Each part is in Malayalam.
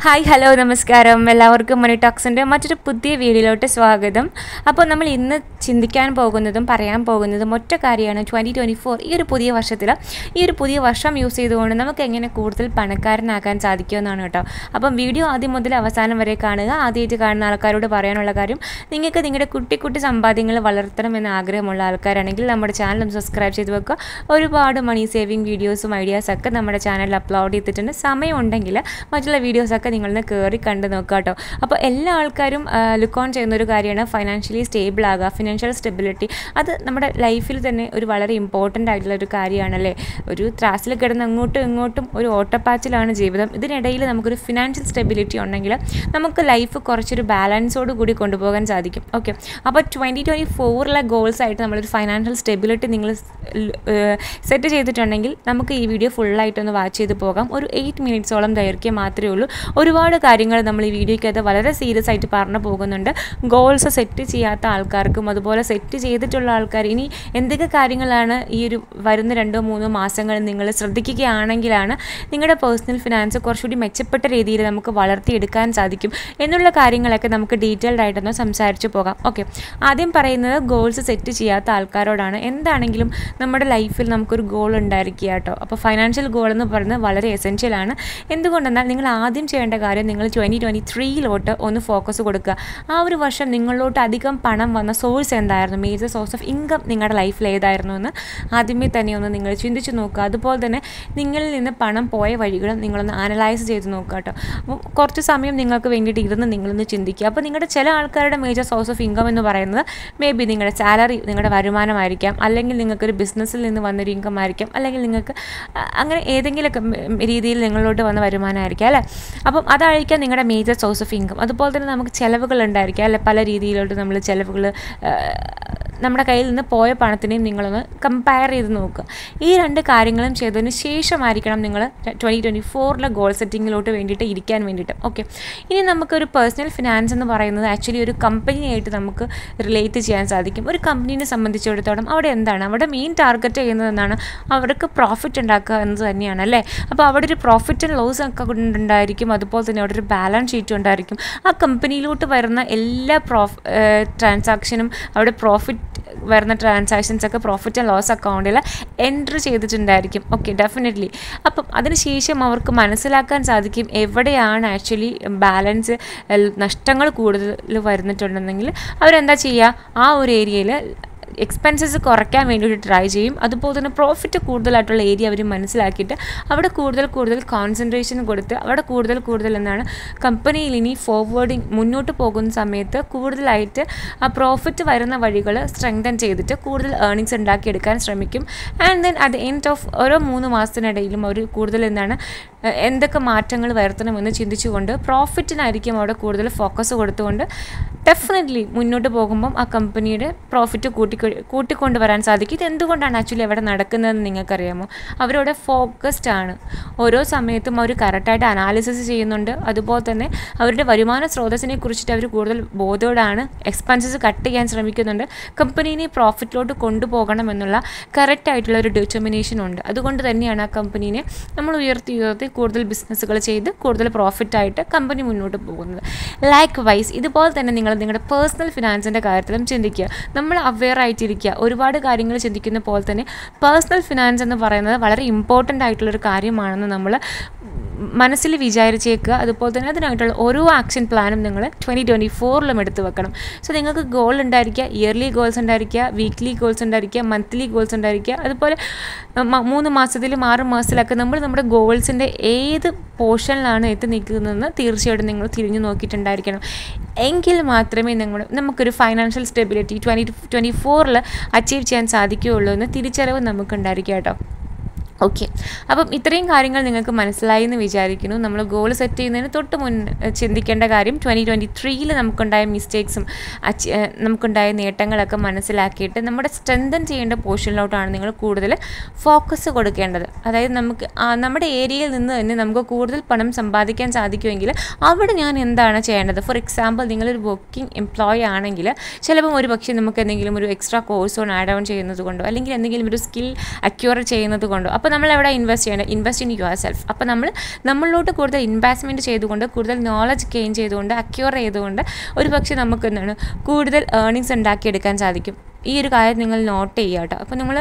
ഹായ് ഹലോ നമസ്കാരം എല്ലാവർക്കും മണി ടോക്സിൻ്റെ മറ്റൊരു പുതിയ വീഡിയോയിലോട്ട് സ്വാഗതം അപ്പോൾ നമ്മൾ ഇന്ന് ചിന്തിക്കാൻ പോകുന്നതും പറയാൻ പോകുന്നതും ഒറ്റ കാര്യമാണ് ട്വൻറ്റി ട്വൻറ്റി ഫോർ ഈ ഒരു പുതിയ വർഷത്തിൽ ഈ ഒരു പുതിയ വർഷം യൂസ് ചെയ്തുകൊണ്ട് നമുക്ക് എങ്ങനെ കൂടുതൽ പണക്കാരനാക്കാൻ സാധിക്കുമെന്നാണ് കേട്ടോ അപ്പം വീഡിയോ ആദ്യം മുതൽ അവസാനം വരെ കാണുക ആദ്യമായിട്ട് കാണുന്ന ആൾക്കാരോട് പറയാനുള്ള കാര്യം നിങ്ങൾക്ക് നിങ്ങളുടെ കുട്ടി കുട്ടി സമ്പാദ്യങ്ങൾ വളർത്തണമെന്ന് ആഗ്രഹമുള്ള ആൾക്കാരാണെങ്കിൽ നമ്മുടെ ചാനൽ സബ്സ്ക്രൈബ് ചെയ്ത് വെക്കുക ഒരുപാട് മണി സേവിങ് വീഡിയോസും ഐഡിയാസൊക്കെ നമ്മുടെ ചാനലിൽ അപ്ലോഡ് ചെയ്തിട്ടുണ്ട് സമയമുണ്ടെങ്കിൽ മറ്റുള്ള വീഡിയോസൊക്കെ നിങ്ങളൊന്ന് കയറി കണ്ട് നോക്കുക കേട്ടോ അപ്പോൾ എല്ലാ ആൾക്കാരും ലുക്ക് ഓൺ ചെയ്യുന്ന ഒരു കാര്യമാണ് ഫൈനാൻഷ്യലി സ്റ്റേബിൾ ആകുക ഫിനാൻഷ്യൽ സ്റ്റെബിലിറ്റി അത് നമ്മുടെ ലൈഫിൽ തന്നെ ഒരു വളരെ ഇമ്പോർട്ടൻ്റ് ആയിട്ടുള്ള ഒരു കാര്യമാണല്ലേ ഒരു ത്രാസിൽ കിടന്ന് അങ്ങോട്ടും ഇങ്ങോട്ടും ഒരു ഓട്ടപ്പാച്ചിലാണ് ജീവിതം ഇതിനിടയിൽ നമുക്കൊരു ഫിനാൻഷ്യൽ സ്റ്റെബിലിറ്റി ഉണ്ടെങ്കിൽ നമുക്ക് ലൈഫ് കുറച്ചൊരു ബാലൻസോട് കൂടി കൊണ്ടുപോകാൻ സാധിക്കും ഓക്കെ അപ്പോൾ ട്വൻറ്റി ട്വൻറ്റി ഫോറിലെ ഗോൾസ് ആയിട്ട് നമ്മളൊരു ഫൈനാൻഷ്യൽ സ്റ്റെബിലിറ്റി നിങ്ങൾ സെറ്റ് ചെയ്തിട്ടുണ്ടെങ്കിൽ നമുക്ക് ഈ വീഡിയോ ഫുള്ളായിട്ടൊന്ന് വാച്ച് ചെയ്ത് പോകാം ഒരു എയ്റ്റ് മിനിറ്റ്സോളം ദൈർഘ്യം മാത്രമേ ഉള്ളൂ ഒരുപാട് കാര്യങ്ങൾ നമ്മൾ ഈ വീഡിയോയ്ക്കകത്ത് വളരെ സീരിയസ് ആയിട്ട് പറഞ്ഞു പോകുന്നുണ്ട് ഗോൾസ് സെറ്റ് ചെയ്യാത്ത ആൾക്കാർക്കും അതുപോലെ സെറ്റ് ചെയ്തിട്ടുള്ള ആൾക്കാർ ഇനി എന്തൊക്കെ കാര്യങ്ങളാണ് ഈ ഒരു വരുന്ന രണ്ടോ മൂന്നോ മാസങ്ങൾ നിങ്ങൾ ശ്രദ്ധിക്കുകയാണെങ്കിലാണ് നിങ്ങളുടെ പേഴ്സണൽ ഫിനാൻസ് കുറച്ചുകൂടി മെച്ചപ്പെട്ട രീതിയിൽ നമുക്ക് വളർത്തിയെടുക്കാൻ സാധിക്കും എന്നുള്ള കാര്യങ്ങളൊക്കെ നമുക്ക് ഡീറ്റെയിൽഡ് ആയിട്ടൊന്ന് സംസാരിച്ച് പോകാം ഓക്കെ ആദ്യം പറയുന്നത് ഗോൾസ് സെറ്റ് ചെയ്യാത്ത ആൾക്കാരോടാണ് എന്താണെങ്കിലും നമ്മുടെ ലൈഫിൽ നമുക്കൊരു ഗോൾ ഉണ്ടായിരിക്കുക കേട്ടോ അപ്പോൾ ഫൈനാൻഷ്യൽ ഗോൾ എന്ന് പറയുന്നത് വളരെ എസെൻഷ്യലാണ് എന്തുകൊണ്ടെന്നാൽ നിങ്ങൾ ആദ്യം ചെയ്യേണ്ട കാര്യം നിങ്ങൾ ട്വൻറ്റി ട്വൻറ്റി ത്രീയിലോട്ട് ഒന്ന് ഫോക്കസ് കൊടുക്കുക ആ ഒരു വർഷം നിങ്ങളിലോട്ട് അധികം പണം വന്ന സോഴ്സ് എന്തായിരുന്നു മേജർ സോഴ്സ് ഓഫ് ഇൻകം നിങ്ങളുടെ ലൈഫിൽ ഏതായിരുന്നു എന്ന് ആദ്യമേ തന്നെ ഒന്ന് നിങ്ങൾ ചിന്തിച്ച് നോക്കുക അതുപോലെ തന്നെ നിങ്ങളിൽ നിന്ന് പണം പോയ വഴികളും നിങ്ങളൊന്ന് അനലൈസ് ചെയ്ത് നോക്കുക കേട്ടോ അപ്പം കുറച്ച് സമയം നിങ്ങൾക്ക് വേണ്ടിയിട്ട് ഇരുന്ന് നിങ്ങളൊന്ന് ചിന്തിക്കുക അപ്പോൾ നിങ്ങളുടെ ചില ആൾക്കാരുടെ മേജർ സോഴ്സ് ഓഫ് ഇൻകം എന്ന് പറയുന്നത് മേ ബി നിങ്ങളുടെ സാലറി നിങ്ങളുടെ വരുമാനമായിരിക്കാം അല്ലെങ്കിൽ നിങ്ങൾക്കൊരു ബിസിനസ്സിൽ നിന്ന് വന്നൊരു ഇൻകം ആയിരിക്കാം അല്ലെങ്കിൽ നിങ്ങൾക്ക് അങ്ങനെ ഏതെങ്കിലുമൊക്കെ രീതിയിൽ നിങ്ങളിലോട്ട് വന്ന വരുമാനമായിരിക്കാം അല്ലേ അപ്പം അതായിരിക്കാം നിങ്ങളുടെ മേജർ സോഴ്സ് ഓഫ് ഇൻകം അതുപോലെ തന്നെ നമുക്ക് ചിലവുകൾ ഉണ്ടായിരിക്കാം അല്ലെ പല രീതിയിലോട്ട് നമ്മൾ ചിലവുകൾ നമ്മുടെ കയ്യിൽ നിന്ന് പോയ പണത്തിനെയും നിങ്ങളൊന്ന് കമ്പയർ ചെയ്ത് നോക്കുക ഈ രണ്ട് കാര്യങ്ങളും ചെയ്തതിന് ശേഷമായിരിക്കണം നിങ്ങൾ ട്വൻറ്റി ട്വൻറ്റി ഫോറിലെ ഗോൾ സെറ്റിങ്ങിലോട്ട് വേണ്ടിയിട്ട് ഇരിക്കാൻ വേണ്ടിയിട്ട് ഓക്കെ ഇനി നമുക്കൊരു പേഴ്സണൽ ഫിനാൻസ് എന്ന് പറയുന്നത് ആക്ച്വലി ഒരു കമ്പനിയായിട്ട് നമുക്ക് റിലേറ്റ് ചെയ്യാൻ സാധിക്കും ഒരു കമ്പനീനെ സംബന്ധിച്ചിടത്തോളം അവിടെ എന്താണ് അവിടെ മെയിൻ ടാർഗറ്റ് ചെയ്യുന്നത് എന്താണ് അവർക്ക് പ്രോഫിറ്റ് ഉണ്ടാക്കുക എന്നത് തന്നെയാണ് അല്ലേ അപ്പോൾ അവിടെ ഒരു പ്രോഫിറ്റ് ആൻഡ് ലോസ് ഒക്കെ ഉണ്ടായിരിക്കും അതുപോലെ തന്നെ അവിടെ ഒരു ബാലൻസ് ഷീറ്റ് ഉണ്ടായിരിക്കും ആ കമ്പനിയിലോട്ട് വരുന്ന എല്ലാ പ്രോഫ് ട്രാൻസാക്ഷനും അവിടെ പ്രോഫിറ്റ് വരുന്ന ട്രാൻസാക്ഷൻസ് ഒക്കെ പ്രോഫിറ്റ് ആൻഡ് ലോസ് അക്കൗണ്ടിൽ എൻട്രി ചെയ്തിട്ടുണ്ടായിരിക്കും ഓക്കെ ഡെഫിനറ്റ്ലി അപ്പം അതിനുശേഷം അവർക്ക് മനസ്സിലാക്കാൻ സാധിക്കും എവിടെയാണ് ആക്ച്വലി ബാലൻസ് നഷ്ടങ്ങൾ കൂടുതൽ വരുന്നിട്ടുണ്ടെങ്കിൽ അവരെന്താ ചെയ്യുക ആ ഒരു ഏരിയയിൽ എക്സ്പെൻസസ് കുറയ്ക്കാൻ വേണ്ടിയിട്ട് ട്രൈ ചെയ്യും അതുപോലെ തന്നെ പ്രോഫിറ്റ് കൂടുതലായിട്ടുള്ള ഏരിയ അവർ മനസ്സിലാക്കിയിട്ട് അവിടെ കൂടുതൽ കൂടുതൽ കോൺസെൻട്രേഷൻ കൊടുത്ത് അവിടെ കൂടുതൽ കൂടുതൽ എന്താണ് കമ്പനിയിൽ ഇനി ഫോർവേഡിങ് മുന്നോട്ട് പോകുന്ന സമയത്ത് കൂടുതലായിട്ട് ആ പ്രോഫിറ്റ് വരുന്ന വഴികൾ സ്ട്രെങ്തൻ ചെയ്തിട്ട് കൂടുതൽ ഏർണിങ്സ് ഉണ്ടാക്കിയെടുക്കാൻ ശ്രമിക്കും and then at end of ഓരോ മൂന്ന് മാസത്തിനിടയിലും അവർ കൂടുതൽ എന്താണ് എന്തൊക്കെ മാറ്റങ്ങൾ വരുത്തണമെന്ന് ചിന്തിച്ചുകൊണ്ട് പ്രോഫിറ്റിനായിരിക്കും അവിടെ കൂടുതൽ ഫോക്കസ് കൊടുത്തുകൊണ്ട് ഡെഫിനറ്റ്ലി മുന്നോട്ട് പോകുമ്പം ആ കമ്പനിയുടെ പ്രോഫിറ്റ് കൂട്ടി കൂട്ടിക്കൊണ്ട് വരാൻ സാധിക്കും ഇത് എന്തുകൊണ്ടാണ് ആക്ച്വലി അവിടെ നടക്കുന്നതെന്ന് നിങ്ങൾക്കറിയാമോ അവരവിടെ ഫോക്കസ്ഡ് ആണ് ഓരോ സമയത്തും അവർ കറക്റ്റായിട്ട് അനാലിസിസ് ചെയ്യുന്നുണ്ട് അതുപോലെ തന്നെ അവരുടെ വരുമാന സ്രോതസ്സിനെ കുറിച്ചിട്ട് അവർ കൂടുതൽ ബോധോടാണ് എക്സ്പെൻസസ് കട്ട് ചെയ്യാൻ ശ്രമിക്കുന്നുണ്ട് കമ്പനീനെ പ്രോഫിറ്റിലോട്ട് കൊണ്ടുപോകണം എന്നുള്ള കറക്റ്റായിട്ടുള്ള ഒരു ഡിറ്റർമിനേഷൻ ഉണ്ട് അതുകൊണ്ട് തന്നെയാണ് ആ കമ്പനീനെ നമ്മൾ ഉയർത്തി ഉയർത്തി കൂടുതൽ ബിസിനസ്സുകൾ ചെയ്ത് കൂടുതൽ പ്രോഫിറ്റായിട്ട് കമ്പനി മുന്നോട്ട് പോകുന്നത് ലൈക്ക് വൈസ് ഇതുപോലെ തന്നെ നിങ്ങൾ നിങ്ങളുടെ പേഴ്സണൽ ഫിനാൻസിൻ്റെ കാര്യത്തിലും ചിന്തിക്കുക നമ്മൾ അവെയർ ആയിട്ടിരിക്കുക ഒരുപാട് കാര്യങ്ങൾ ചിന്തിക്കുന്ന പോലെ തന്നെ പേഴ്സണൽ ഫിനാൻസ് എന്ന് പറയുന്നത് വളരെ ഇമ്പോർട്ടൻ്റ് ആയിട്ടുള്ളൊരു കാര്യമാണെന്ന് നമ്മൾ മനസ്സിൽ വിചാരിച്ചേക്കുക അതുപോലെ തന്നെ അതിനായിട്ടുള്ള ഓരോ ആക്ഷൻ പ്ലാനും നിങ്ങൾ ട്വൻറ്റി ട്വൻറ്റി ഫോറിലും എടുത്ത് വെക്കണം സോ നിങ്ങൾക്ക് ഗോൾ ഉണ്ടായിരിക്കുക ഇയർലി ഗോൾസ് ഉണ്ടായിരിക്കുക വീക്ക്ലി ഗോൾസ് ഉണ്ടായിരിക്കുക മന്ത്ലി ഗോൾസ് ഉണ്ടായിരിക്കുക അതുപോലെ മൂന്ന് മാസത്തിലും ആറ് മാസത്തിലൊക്കെ നമ്മൾ നമ്മുടെ ഗോൾസിൻ്റെ ഏത് പോർഷനിലാണ് എത്തി നിൽക്കുന്നതെന്ന് തീർച്ചയായിട്ടും നിങ്ങൾ തിരിഞ്ഞു നോക്കിയിട്ടുണ്ടായിരിക്കണം എങ്കിൽ മാത്രമേ നിങ്ങൾ നമുക്കൊരു ഫൈനാൻഷ്യൽ സ്റ്റെബിലിറ്റി ട്വൻറ്റി ട്വൻറ്റി ഫോറിൽ അച്ചീവ് ചെയ്യാൻ സാധിക്കുകയുള്ളൂ എന്ന് തിരിച്ചറിവ് നമുക്കുണ്ടായിരിക്കുക കേട്ടോ ഓക്കെ അപ്പം ഇത്രയും കാര്യങ്ങൾ നിങ്ങൾക്ക് മനസ്സിലായി എന്ന് വിചാരിക്കുന്നു നമ്മൾ ഗോൾ സെറ്റ് ചെയ്യുന്നതിന് തൊട്ട് മുൻ ചിന്തിക്കേണ്ട കാര്യം ട്വൻറ്റി ട്വൻറ്റി ത്രീയിൽ നമുക്കുണ്ടായ മിസ്റ്റേക്സും നമുക്കുണ്ടായ നേട്ടങ്ങളൊക്കെ മനസ്സിലാക്കിയിട്ട് നമ്മുടെ സ്ട്രെങ്തൻ ചെയ്യേണ്ട പോർഷനിലോട്ടാണ് നിങ്ങൾ കൂടുതൽ ഫോക്കസ് കൊടുക്കേണ്ടത് അതായത് നമുക്ക് നമ്മുടെ ഏരിയയിൽ നിന്ന് തന്നെ നമുക്ക് കൂടുതൽ പണം സമ്പാദിക്കാൻ സാധിക്കുമെങ്കിൽ അവിടെ ഞാൻ എന്താണ് ചെയ്യേണ്ടത് ഫോർ എക്സാമ്പിൾ നിങ്ങളൊരു വർക്കിംഗ് എംപ്ലോയി ആണെങ്കിൽ ചിലപ്പം ഒരു പക്ഷേ നമുക്ക് എന്തെങ്കിലും ഒരു extra course on add on ചെയ്യുന്നത് കൊണ്ടോ അല്ലെങ്കിൽ എന്തെങ്കിലും ഒരു സ്കിൽ അക്യൂർ ചെയ്യുന്നത് കൊണ്ടോ അപ്പോൾ നമ്മൾ എവിടെ ഇൻവെസ്റ്റ് ചെയ്യേണ്ടത് ഇൻവെസ്റ്റ് ഇൻ യുവർ സെൽഫ് അപ്പോൾ നമ്മൾ നമ്മളിലോട്ട് കൂടുതൽ ഇൻവെസ്റ്റ്മെൻറ്റ് ചെയ്തുകൊണ്ട് കൂടുതൽ നോളജ് ഗെയിൻ ചെയ്തുകൊണ്ട് അക്യൂർ ചെയ്തുകൊണ്ട് ഒരു പക്ഷേ നമുക്ക് എന്താണ് കൂടുതൽ ഏർണിങ്സ് ഉണ്ടാക്കിയെടുക്കാൻ സാധിക്കും ഈ ഒരു കാര്യം നിങ്ങൾ നോട്ട് ചെയ്യുക കേട്ടോ അപ്പോൾ നിങ്ങൾ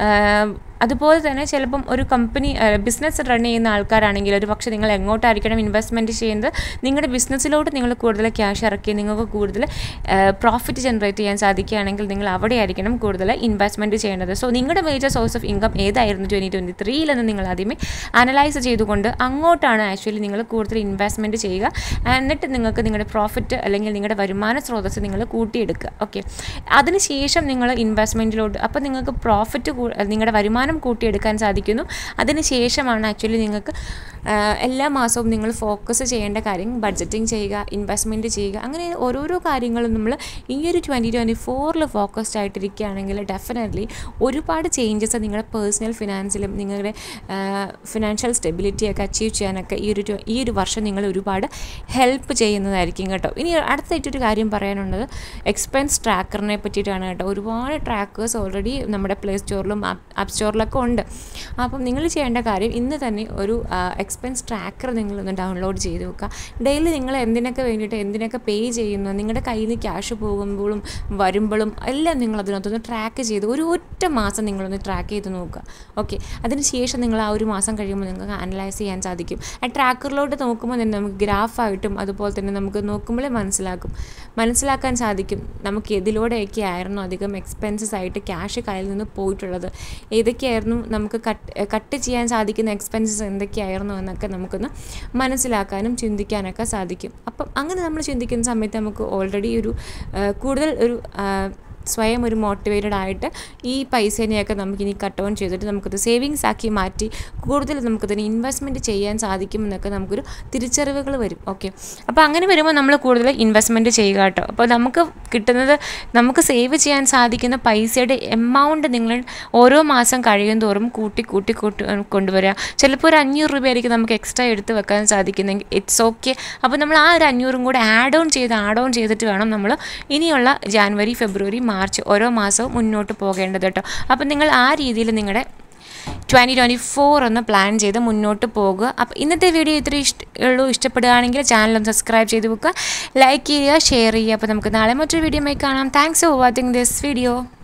അതുപോലെ തന്നെ ചിലപ്പം ഒരു കമ്പനി ബിസിനസ് റൺ ചെയ്യുന്ന ആൾക്കാരാണെങ്കിൽ ഒരു പക്ഷേ നിങ്ങൾ എങ്ങോട്ടായിരിക്കണം ഇൻവെസ്റ്റ്മെൻറ്റ് ചെയ്യുന്നത് നിങ്ങളുടെ ബിസിനസ്സിലോട്ട് നിങ്ങൾ കൂടുതൽ ക്യാഷ് ഇറക്കി നിങ്ങൾക്ക് കൂടുതൽ പ്രോഫിറ്റ് ജനറേറ്റ് ചെയ്യാൻ സാധിക്കുകയാണെങ്കിൽ നിങ്ങൾ അവിടെ ആയിരിക്കണം കൂടുതൽ ഇൻവെസ്റ്റ്മെൻറ്റ് ചെയ്യേണ്ടത് സോ നിങ്ങളുടെ മേജർ സോഴ്സ് ഓഫ് ഇൻകം ഏതായിരുന്നു ട്വൻറ്റി ട്വൻറ്റി ത്രീയിലെന്ന് നിങ്ങൾ ആദ്യമേ അനലൈസ് ചെയ്തുകൊണ്ട് അങ്ങോട്ടാണ് ആക്ച്വലി നിങ്ങൾ കൂടുതൽ ഇൻവെസ്റ്റ്മെൻറ്റ് ചെയ്യുക എന്നിട്ട് നിങ്ങൾക്ക് നിങ്ങളുടെ പ്രോഫിറ്റ് അല്ലെങ്കിൽ നിങ്ങളുടെ വരുമാന സ്രോതസ്സ് നിങ്ങൾ കൂട്ടിയെടുക്കുക ഓക്കെ അതിനുശേഷം നിങ്ങൾ ഇൻവെസ്റ്റ്മെൻറ്റിലോട്ട് അപ്പോൾ നിങ്ങൾക്ക് പ്രോഫിറ്റ് നിങ്ങളുടെ വരുമാനം കൂട്ടിയെടുക്കാൻ സാധിക്കുന്നു അതിനുശേഷമാണ് ആക്ച്വലി നിങ്ങൾക്ക് എല്ലാ മാസവും നിങ്ങൾ ഫോക്കസ് ചെയ്യേണ്ട കാര്യം ബഡ്ജറ്റിംഗ് ചെയ്യുക ഇൻവെസ്റ്റ്മെൻറ്റ് ചെയ്യുക അങ്ങനെ ഓരോരോ കാര്യങ്ങളും നമ്മൾ ഈ ഒരു ട്വൻറ്റി ട്വൻറ്റി ഫോറിൽ ഫോക്കസ്ഡ് ആയിട്ടിരിക്കുകയാണെങ്കിൽ ഡെഫിനറ്റ്ലി ഒരുപാട് ചേഞ്ചസ് നിങ്ങളുടെ പേഴ്സണൽ ഫിനാൻസിലും നിങ്ങളുടെ ഫിനാൻഷ്യൽ സ്റ്റെബിലിറ്റിയൊക്കെ അച്ചീവ് ചെയ്യാനൊക്കെ ഈ ഒരു ഈ ഒരു വർഷം നിങ്ങൾ ഒരുപാട് ഹെൽപ്പ് ചെയ്യുന്നതായിരിക്കും കേട്ടോ ഇനി അടുത്തായിട്ടൊരു കാര്യം പറയാനുള്ളത് എക്സ്പെൻസ് ട്രാക്കറിനെ പറ്റിയിട്ടാണ് കേട്ടോ ഒരുപാട് ട്രാക്കേഴ്സ് ഓൾറെഡി നമ്മുടെ പ്ലേ സ്റ്റോറിലും ആപ്പ് സ്റ്റോറിലൊക്കെ ഉണ്ട് അപ്പം നിങ്ങൾ ചെയ്യേണ്ട കാര്യം ഇന്ന് തന്നെ ഒരു എക്സ്പെൻസ് ട്രാക്കർ നിങ്ങളൊന്ന് ഡൗൺലോഡ് ചെയ്ത് വെക്കുക ഡെയിലി നിങ്ങൾ എന്തിനൊക്കെ വേണ്ടിയിട്ട് എന്തിനൊക്കെ പേ ചെയ്യുന്നു നിങ്ങളുടെ കയ്യിൽ നിന്ന് ക്യാഷ് പോകുമ്പോഴും വരുമ്പോഴും എല്ലാം നിങ്ങൾ അതിനകത്തൊന്ന് ട്രാക്ക് ചെയ്ത് ഒരു ഒറ്റ മാസം നിങ്ങളൊന്ന് ട്രാക്ക് ചെയ്ത് നോക്കുക ഓക്കെ അതിനുശേഷം നിങ്ങൾ ആ ഒരു മാസം കഴിയുമ്പോൾ നിങ്ങൾക്ക് അനലൈസ് ചെയ്യാൻ സാധിക്കും ആ ട്രാക്കറിലോട്ട് നോക്കുമ്പോൾ തന്നെ നമുക്ക് ഗ്രാഫായിട്ടും അതുപോലെ തന്നെ നമുക്ക് നോക്കുമ്പോഴേ മനസ്സിലാക്കും മനസ്സിലാക്കാൻ സാധിക്കും നമുക്ക് ഇതിലൂടെയൊക്കെ ആയിരുന്നു അധികം എക്സ്പെൻസസ് ആയിട്ട് ക്യാഷ് കയ്യിൽ നിന്ന് പോയിട്ടുള്ളത് ഏതൊക്കെയായിരുന്നു നമുക്ക് കട്ട് കട്ട് ചെയ്യാൻ സാധിക്കുന്ന എക്സ്പെൻസസ് എന്തൊക്കെയായിരുന്നു എന്നൊക്കെ നമുക്കൊന്ന് മനസ്സിലാക്കാനും ചിന്തിക്കാനൊക്കെ സാധിക്കും അപ്പം അങ്ങനെ നമ്മൾ ചിന്തിക്കുന്ന സമയത്ത് നമുക്ക് ഓൾറെഡി ഒരു കൂടുതൽ ഒരു സ്വയം ഒരു മോട്ടിവേറ്റഡ് ആയിട്ട് ഈ പൈസേനെയൊക്കെ നമുക്കിനി കട്ട് ഓൺ ചെയ്തിട്ട് നമുക്കത് സേവിങ്സ് ആക്കി മാറ്റി കൂടുതൽ നമുക്കതിന് ഇൻവെസ്റ്റ്മെൻറ്റ് ചെയ്യാൻ സാധിക്കുമെന്നൊക്കെ നമുക്കൊരു തിരിച്ചറിവുകൾ വരും ഓക്കെ അപ്പോൾ അങ്ങനെ വരുമ്പോൾ നമ്മൾ കൂടുതൽ ഇൻവെസ്റ്റ്മെൻറ്റ് ചെയ്യുക കേട്ടോ അപ്പോൾ നമുക്ക് കിട്ടുന്നത് നമുക്ക് സേവ് ചെയ്യാൻ സാധിക്കുന്ന പൈസയുടെ എമൗണ്ട് നിങ്ങൾ ഓരോ മാസം കഴിയും തോറും കൂട്ടി കൂട്ടി കൂട്ടി കൊണ്ടുവരിക ചിലപ്പോൾ ഒരു അഞ്ഞൂറ് രൂപയായിരിക്കും നമുക്ക് എക്സ്ട്രാ എടുത്ത് വെക്കാൻ സാധിക്കുന്നെങ്കിൽ ഇറ്റ്സ് ഓക്കെ അപ്പോൾ നമ്മൾ ആ ഒരു അഞ്ഞൂറും കൂടെ ആഡ് ഓൺ ചെയ്ത് ആഡ് ഓൺ ചെയ്തിട്ട് വേണം നമ്മൾ ഇനിയുള്ള ജാനുവരി ഫെബ്രുവരി മാർച്ച് ഓരോ മാസവും മുന്നോട്ട് പോകേണ്ടത് കേട്ടോ അപ്പം നിങ്ങൾ ആ രീതിയിൽ നിങ്ങളുടെ ട്വൻറ്റി ട്വൻറ്റി ഫോർ ഒന്ന് പ്ലാൻ ചെയ്ത് മുന്നോട്ട് പോകുക അപ്പോൾ ഇന്നത്തെ വീഡിയോ ഇത്ര ഇഷ്ട ഉള്ളൂ ഇഷ്ടപ്പെടുകയാണെങ്കിൽ ചാനൽ ഒന്ന് സബ്സ്ക്രൈബ് ചെയ്ത് വെക്കുക ലൈക്ക് ചെയ്യുക ഷെയർ ചെയ്യുക അപ്പോൾ നമുക്ക് നാളെ മറ്റൊരു വീഡിയോ കാണാം thanks for watching this video